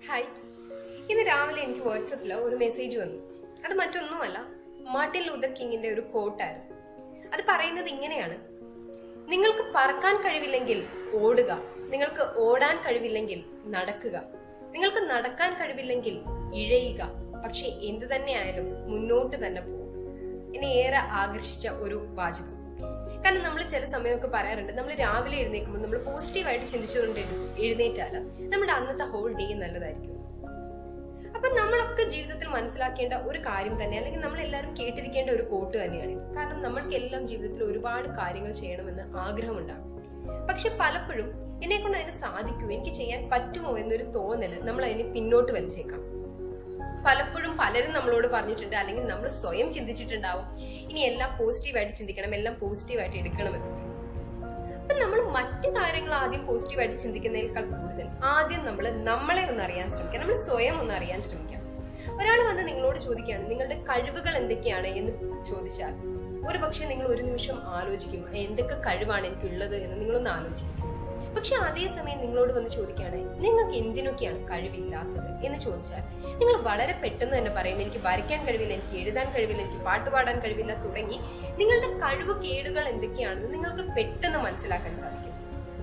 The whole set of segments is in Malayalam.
ഹായ് ഇന്ന് രാവിലെ എനിക്ക് വാട്സപ്പിൽ ഒരു മെസ്സേജ് വന്നു അത് മറ്റൊന്നുമല്ല മാർട്ടിൻ ലൂതർ കിങ്ങിന്റെ ഒരു കോട്ടായിരുന്നു അത് പറയുന്നത് ഇങ്ങനെയാണ് നിങ്ങൾക്ക് പറക്കാൻ കഴിവില്ലെങ്കിൽ ഓടുക നിങ്ങൾക്ക് ഓടാൻ കഴിവില്ലെങ്കിൽ നടക്കുക നിങ്ങൾക്ക് നടക്കാൻ കഴിവില്ലെങ്കിൽ ഇഴയുക പക്ഷെ എന്തു തന്നെയായാലും മുന്നോട്ട് തന്നെ പോകും എന്നെ ഏറെ ആകർഷിച്ച ഒരു വാചകം കാരണം നമ്മൾ ചില സമയമൊക്കെ പറയാറുണ്ട് നമ്മൾ രാവിലെ എഴുന്നേൽക്കുമ്പോൾ നമ്മൾ പോസിറ്റീവായിട്ട് ചിന്തിച്ചുകൊണ്ട് എഴു- എഴുന്നേറ്റാൽ നമ്മുടെ അന്നത്തെ ഹോൾ ഡേ നല്ലതായിരിക്കും അപ്പൊ നമ്മളൊക്കെ ജീവിതത്തിൽ മനസ്സിലാക്കേണ്ട ഒരു കാര്യം തന്നെ അല്ലെങ്കിൽ നമ്മൾ എല്ലാവരും കേട്ടിരിക്കേണ്ട ഒരു കോട്ട് തന്നെയാണ് ഇത് കാരണം നമ്മൾക്കെല്ലാം ജീവിതത്തിൽ ഒരുപാട് കാര്യങ്ങൾ ചെയ്യണമെന്ന് ആഗ്രഹമുണ്ടാകും പക്ഷെ പലപ്പോഴും എന്നെ കൊണ്ട് അതിന് സാധിക്കുമോ എനിക്ക് ചെയ്യാൻ പറ്റുമോ എന്നൊരു തോന്നല് നമ്മൾ അതിനെ പിന്നോട്ട് വലിച്ചേക്കാം പലപ്പോഴും പലരും നമ്മളോട് പറഞ്ഞിട്ടുണ്ട് അല്ലെങ്കിൽ നമ്മൾ സ്വയം ചിന്തിച്ചിട്ടുണ്ടാവും ഇനി എല്ലാം പോസിറ്റീവായിട്ട് ചിന്തിക്കണം എല്ലാം പോസിറ്റീവായിട്ട് എടുക്കണമെന്ന് അപ്പൊ നമ്മൾ മറ്റു കാര്യങ്ങൾ ആദ്യം പോസിറ്റീവായിട്ട് ചിന്തിക്കുന്നതിനേക്കാൾ കൂടുതൽ ആദ്യം നമ്മൾ നമ്മളെ ഒന്ന് അറിയാൻ ശ്രമിക്കാം നമ്മൾ സ്വയം ഒന്ന് അറിയാൻ ശ്രമിക്കാം ഒരാൾ വന്ന് നിങ്ങളോട് ചോദിക്കുകയാണ് നിങ്ങളുടെ കഴിവുകൾ എന്തൊക്കെയാണ് എന്ന് ചോദിച്ചാൽ ഒരു പക്ഷെ നിങ്ങൾ ഒരു നിമിഷം ആലോചിക്കും എന്തൊക്കെ കഴിവാണ് എനിക്കുള്ളത് എന്ന് നിങ്ങളൊന്ന് ആലോചിക്കും പക്ഷെ അതേസമയം നിങ്ങളോട് വന്ന് ചോദിക്കുകയാണ് നിങ്ങൾക്ക് എന്തിനൊക്കെയാണ് കഴിവില്ലാത്തത് എന്ന് ചോദിച്ചാൽ നിങ്ങൾ വളരെ പെട്ടെന്ന് തന്നെ പറയും എനിക്ക് വരയ്ക്കാൻ കഴിവില്ല എനിക്ക് എഴുതാൻ കഴിവില്ല എനിക്ക് പാട്ട് പാടാൻ കഴിവില്ല തുടങ്ങി നിങ്ങളുടെ കഴിവ് കേടുകൾ എന്തൊക്കെയാണെന്ന് നിങ്ങൾക്ക് പെട്ടെന്ന് മനസ്സിലാക്കാൻ സാധിക്കും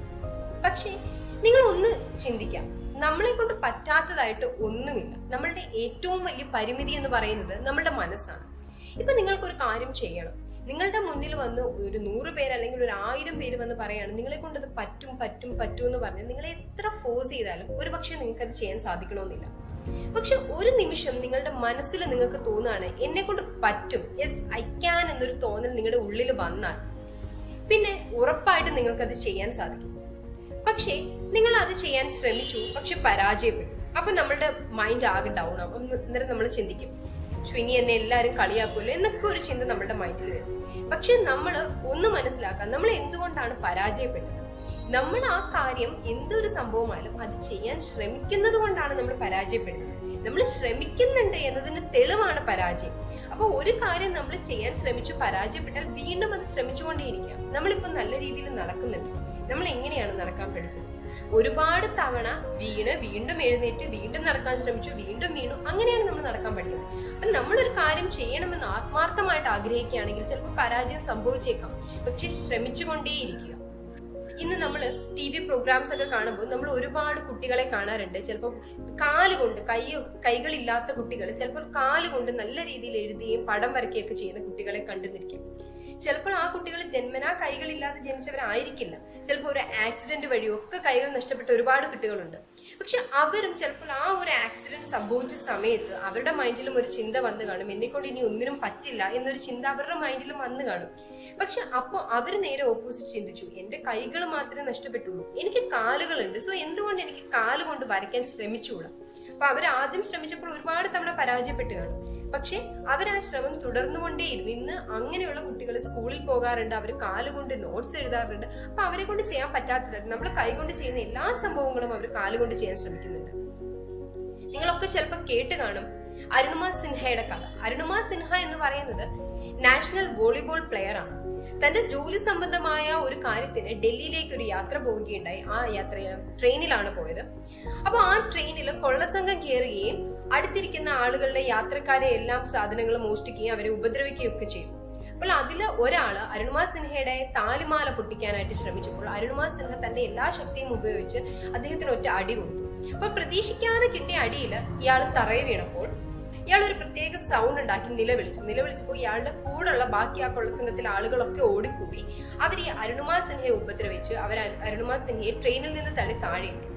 പക്ഷേ നിങ്ങൾ ഒന്ന് ചിന്തിക്കാം നമ്മളെ കൊണ്ട് പറ്റാത്തതായിട്ട് ഒന്നുമില്ല നമ്മളുടെ ഏറ്റവും വലിയ പരിമിതി എന്ന് പറയുന്നത് നമ്മളുടെ മനസ്സാണ് ഇപ്പൊ നിങ്ങൾക്കൊരു കാര്യം ചെയ്യണം നിങ്ങളുടെ മുന്നിൽ വന്ന് ഒരു നൂറ് പേര് അല്ലെങ്കിൽ ഒരു ആയിരം പേര് വന്ന് പറയാണ് നിങ്ങളെ കൊണ്ട് അത് പറ്റും പറ്റും പറ്റും എന്ന് പറഞ്ഞ് നിങ്ങളെ എത്ര ഫോഴ്സ് ചെയ്താലും ഒരു പക്ഷെ നിങ്ങൾക്ക് അത് ചെയ്യാൻ സാധിക്കണമെന്നില്ല പക്ഷെ ഒരു നിമിഷം നിങ്ങളുടെ മനസ്സിൽ നിങ്ങൾക്ക് തോന്നുകയാണ് എന്നെ കൊണ്ട് പറ്റും യെസ് ഐ ക്യാൻ എന്നൊരു തോന്നൽ നിങ്ങളുടെ ഉള്ളിൽ വന്നാൽ പിന്നെ ഉറപ്പായിട്ട് നിങ്ങൾക്ക് അത് ചെയ്യാൻ സാധിക്കും പക്ഷേ നിങ്ങൾ അത് ചെയ്യാൻ ശ്രമിച്ചു പക്ഷെ പരാജയപ്പെട്ടു അപ്പൊ നമ്മളുടെ മൈൻഡ് ആകെ ഡൗൺ ആവും അന്നേരം നമ്മൾ ചിന്തിക്കും "ശ്ശോ, ഇനി എന്നെ എല്ലാവരും കളിയാക്കുമല്ലോ എന്നൊക്കെ ഒരു ചിന്ത നമ്മുടെ മൈൻഡിൽ വരും പക്ഷെ നമ്മൾ ഒന്ന് മനസ്സിലാക്കാം നമ്മൾ എന്തുകൊണ്ടാണ് പരാജയപ്പെട്ടത് നമ്മൾ ആ കാര്യം എന്തൊരു സംഭവമായാലും അത് ചെയ്യാൻ ശ്രമിക്കുന്നത് കൊണ്ടാണ് നമ്മൾ പരാജയപ്പെടുന്നത് നമ്മൾ ശ്രമിക്കുന്നുണ്ട് എന്നതിന് തെളിവാണ് പരാജയം അപ്പൊ ഒരു കാര്യം നമ്മൾ ചെയ്യാൻ ശ്രമിച്ചു പരാജയപ്പെട്ടാൽ വീണ്ടും അത് ശ്രമിച്ചുകൊണ്ടേയിരിക്കാം നമ്മളിപ്പോ നല്ല രീതിയിൽ നടക്കുന്നുണ്ട് നമ്മൾ എങ്ങനെയാണ് നടക്കാൻ പഠിച്ചത് ഒരുപാട് തവണ വീണ് വീണ്ടും എഴുന്നേറ്റ് വീണ്ടും നടക്കാൻ ശ്രമിച്ചു വീണ്ടും വീണു അങ്ങനെയാണ് നമ്മൾ നടക്കാൻ പഠിക്കുന്നത് അപ്പൊ നമ്മളൊരു കാര്യം ചെയ്യണമെന്ന് ആത്മാർത്ഥമായിട്ട് ആഗ്രഹിക്കുകയാണെങ്കിൽ ചിലപ്പോൾ പരാജയം സംഭവിച്ചേക്കാം പക്ഷെ ശ്രമിച്ചുകൊണ്ടേയിരിക്കുക ഇന്ന് നമ്മൾ ടി വി പ്രോഗ്രാംസ് ഒക്കെ കാണുമ്പോൾ നമ്മൾ ഒരുപാട് കുട്ടികളെ കാണാറുണ്ട് ചിലപ്പോൾ കാലുകൊണ്ട് കൈ കൈകളില്ലാത്ത കുട്ടികൾ ചിലപ്പോൾ കാലുകൊണ്ട് നല്ല രീതിയിൽ എഴുതുകയും പടം വരയ്ക്കുകയൊക്കെ ചെയ്യുന്ന കുട്ടികളെ കണ്ടുനിരിക്കും ചിലപ്പോൾ ആ കുട്ടികൾ ജന്മനാ കൈകളില്ലാതെ ജനിച്ചവരായിരിക്കില്ല ചിലപ്പോൾ ഒരു ആക്സിഡന്റ് വഴിയോ ഒക്കെ കൈകൾ നഷ്ടപ്പെട്ട ഒരുപാട് കുട്ടികളുണ്ട് പക്ഷെ അവരും ചിലപ്പോൾ ആ ഒരു ആക്സിഡന്റ് സംഭവിച്ച സമയത്ത് അവരുടെ മൈൻഡിലും ഒരു ചിന്ത വന്നു കാണും എന്നെ കൊണ്ട് ഇനി ഒന്നിനും പറ്റില്ല എന്നൊരു ചിന്ത അവരുടെ മൈൻഡിലും വന്നു കാണും പക്ഷെ അപ്പോൾ അവർ നേരെ ഓപ്പോസിറ്റ് ചിന്തിച്ചു എന്റെ കൈകൾ മാത്രമേ നഷ്ടപ്പെട്ടുള്ളൂ എനിക്ക് കാലുകളുണ്ട് സോ എന്തുകൊണ്ട് എനിക്ക് കാലുകൊണ്ട് വരയ്ക്കാൻ ശ്രമിച്ചുകൂടാ അപ്പൊ അവർ ആദ്യം ശ്രമിച്ചപ്പോൾ ഒരുപാട് തവണ പരാജയപ്പെട്ടു കാണും പക്ഷെ അവർ ആ ശ്രമം തുടർന്നുകൊണ്ടേയിരുന്നു ഇന്ന് അങ്ങനെയുള്ള കുട്ടികൾ സ്കൂളിൽ പോകാറുണ്ട് അവർ കാലുകൊണ്ട് നോട്ട്സ് എഴുതാറുണ്ട് അപ്പൊ അവരെ കൊണ്ട് ചെയ്യാൻ പറ്റാത്തത് നമ്മൾ കൈകൊണ്ട് ചെയ്യുന്ന എല്ലാ സംഭവങ്ങളും അവർ കാലുകൊണ്ട് ചെയ്യാൻ ശ്രമിക്കുന്നുണ്ട് നിങ്ങളൊക്കെ ചിലപ്പോൾ കേട്ട് കാണും അരുണിമ സിൻഹയുടെ കഥ അരുണിമ സിൻഹ എന്ന് പറയുന്നത് നാഷണൽ വോളിബോൾ പ്ലെയർ ആണ് തന്റെ ജോലി സംബന്ധമായ ഒരു കാര്യത്തിന് ഡൽഹിയിലേക്ക് ഒരു യാത്ര പോവുകയുണ്ടായി ആ യാത്ര ട്രെയിനിലാണ് പോയത് അപ്പൊ ആ ട്രെയിനിൽ കൊള്ളസംഘം കയറുകയും അടുത്തിരിക്കുന്ന ആളുകളുടെ യാത്രക്കാരെ എല്ലാം സാധനങ്ങൾ മോഷ്ടിക്കുകയും അവരെ ഉപദ്രവിക്കുകയും ഒക്കെ ചെയ്തു അപ്പോൾ അതില് ഒരാള് അരുണിമ സിൻഹയുടെ താലിമാല പൊട്ടിക്കാനായിട്ട് ശ്രമിച്ചപ്പോൾ അരുണിമ സിൻഹ തന്റെ എല്ലാ ശക്തിയും ഉപയോഗിച്ച് അദ്ദേഹത്തിന് ഒറ്റ അടി കൊടുത്തു അപ്പൊ പ്രതീക്ഷിക്കാതെ കിട്ടിയ അടിയിൽ ഇയാൾ തറയെ വീണപ്പോൾ ഇയാൾ ഒരു പ്രത്യേക സൗണ്ട് ഉണ്ടാക്കി നിലവിളിച്ചു നിലവിളിച്ചപ്പോൾ ഇയാളുടെ കൂടെയുള്ള ബാക്കി ആ കൊള്ളസംഘത്തിലെ ആളുകളൊക്കെ ഓടിക്കൂടി അവർ ഈ അരുണിമ സിൻഹയെ ഉപദ്രവിച്ച് അവർ അരുണിമ സിൻഹയെ ട്രെയിനിൽ നിന്ന് തള്ളി താഴെ ഇട്ടു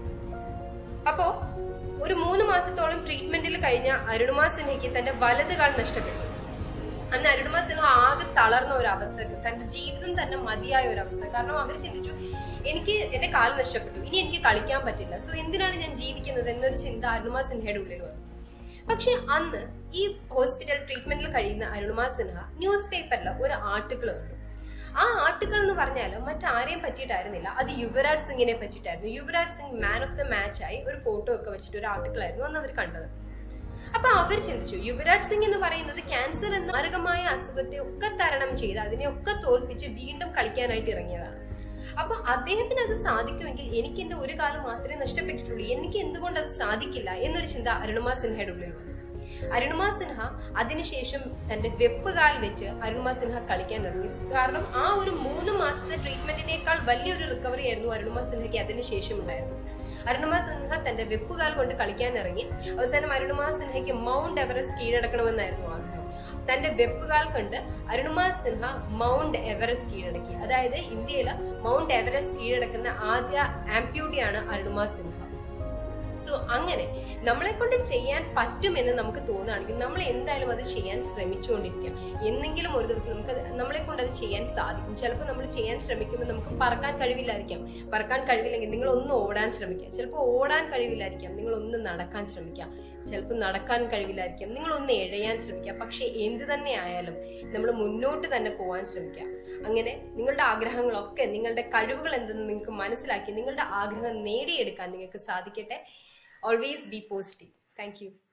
അപ്പോ ഒരു മൂന്ന് മാസത്തോളം ട്രീറ്റ്മെന്റിൽ കഴിഞ്ഞ അരുണിമ സിൻഹയ്ക്ക് തന്റെ വലത് കാൽ നഷ്ടപ്പെട്ടു അന്ന് അരുണിമ സിൻഹ ആകെ തളർന്ന ഒരു അവസ്ഥ തന്റെ ജീവിതം തന്നെ മതിയായ ഒരു അവസ്ഥ കാരണം അവർ ചിന്തിച്ചു എനിക്ക് എന്റെ കാല് നഷ്ടപ്പെട്ടു ഇനി എനിക്ക് കളിക്കാൻ പറ്റില്ല സോ എന്തിനാണ് ഞാൻ ജീവിക്കുന്നത് എന്നൊരു ചിന്ത അരുണിമ സിൻഹയുടെ ഉള്ളിൽ വന്നു പക്ഷെ അന്ന് ഈ ഹോസ്പിറ്റൽ ട്രീറ്റ്മെന്റിൽ കഴിയുന്ന അരുണിമ സിൻഹ ന്യൂസ് പേപ്പറിൽ ഒരു ആർട്ടിക്കിൾ കണ്ടു ആ ആർട്ടിക്കിൾ എന്ന് പറഞ്ഞാൽ മറ്റാരെയും പറ്റിയിട്ടായിരുന്നില്ല അത് യുവരാജ് സിംഗിനെ പറ്റിയിട്ടായിരുന്നു Yuvraj Singh man of the match ആയി ഒരു ഫോട്ടോ ഒക്കെ വെച്ചിട്ട് ഒരു ആർട്ടിക്കിൾ ആയിരുന്നു അന്ന് അവർ കണ്ടത് അപ്പൊ അവർ ചിന്തിച്ചു യുവരാജ് സിംഗ് എന്ന് പറയുന്നത് ക്യാൻസർ എന്ന മാരകമായ അസുഖത്തെ ഒക്കെ തരണം ചെയ്ത് അതിനെ ഒക്കെ തോൽപ്പിച്ച് വീണ്ടും കളിക്കാനായിട്ട് ഇറങ്ങിയതാണ് അപ്പൊ അദ്ദേഹത്തിന് അത് സാധിക്കുമെങ്കിൽ എനിക്ക് എന്റെ ഒരു കാലം മാത്രമേ നഷ്ടപ്പെട്ടിട്ടുള്ളൂ എനിക്ക് എന്തുകൊണ്ട് അത് സാധിക്കില്ല എന്നൊരു ചിന്ത അരുണിമ സിൻഹയുടെ ഉള്ളിൽ വന്നു അരുണിമ സിൻഹ അതിനുശേഷം തന്റെ വെപ്പുകാൽ വെച്ച് അരുണിമ സിൻഹ കളിക്കാൻ ഇറങ്ങി കാരണം ആ ഒരു മൂന്ന് മാസത്തെ ട്രീറ്റ്മെന്റിനേക്കാൾ വലിയൊരു റിക്കവറി ആയിരുന്നു അരുണിമ സിൻഹയ്ക്ക് അതിനുശേഷം ഉണ്ടായിരുന്നത് അരുണിമ സിൻഹ തന്റെ വെപ്പുകാൽ കൊണ്ട് കളിക്കാൻ ഇറങ്ങി അവസാനം അരുണിമ സിൻഹയ്ക്ക് മൗണ്ട് എവറസ്റ്റ് കീഴടക്കണമെന്നായിരുന്നു ആഗ്രഹം തന്റെ വെപ്പുകാൽ കൊണ്ട് അരുണിമ സിൻഹ മൗണ്ട് എവറസ്റ്റ് കീഴടക്കി അതായത് ഇന്ത്യയില് മൗണ്ട് എവറസ്റ്റ് കീഴടക്കുന്ന ആദ്യ ആംപ്യൂട്ടിയാണ് അരുണിമ സിൻഹ സോ അങ്ങനെ നമ്മളെ കൊണ്ട് ചെയ്യാൻ പറ്റുമെന്ന് നമുക്ക് തോന്നുകയാണെങ്കിൽ നമ്മൾ എന്തായാലും അത് ചെയ്യാൻ ശ്രമിച്ചുകൊണ്ടിരിക്കാം എന്നെങ്കിലും ഒരു ദിവസം നമുക്ക് അത് നമ്മളെ കൊണ്ട് അത് ചെയ്യാൻ സാധിക്കും ചിലപ്പോൾ നമ്മൾ ചെയ്യാൻ ശ്രമിക്കുമ്പോൾ നമുക്ക് പറക്കാൻ കഴിവില്ലായിരിക്കാം പറക്കാൻ കഴിവില്ലെങ്കിൽ നിങ്ങൾ ഒന്ന് ഓടാൻ ശ്രമിക്കുക ചിലപ്പോൾ ഓടാൻ കഴിവില്ലായിരിക്കാം നിങ്ങൾ ഒന്ന് നടക്കാൻ ശ്രമിക്കാം ചിലപ്പോൾ നടക്കാൻ കഴിവില്ലായിരിക്കാം നിങ്ങൾ ഒന്ന് എഴയാൻ ശ്രമിക്കുക പക്ഷെ എന്ത് തന്നെ ആയാലും നമ്മൾ മുന്നോട്ട് തന്നെ പോകാൻ ശ്രമിക്കുക അങ്ങനെ നിങ്ങളുടെ ആഗ്രഹങ്ങളൊക്കെ നിങ്ങളുടെ കഴിവുകൾ എന്തെന്ന് നിങ്ങൾക്ക് മനസ്സിലാക്കി നിങ്ങളുടെ ആഗ്രഹം നേടിയെടുക്കാൻ നിങ്ങൾക്ക് സാധിക്കട്ടെ always be positive thank U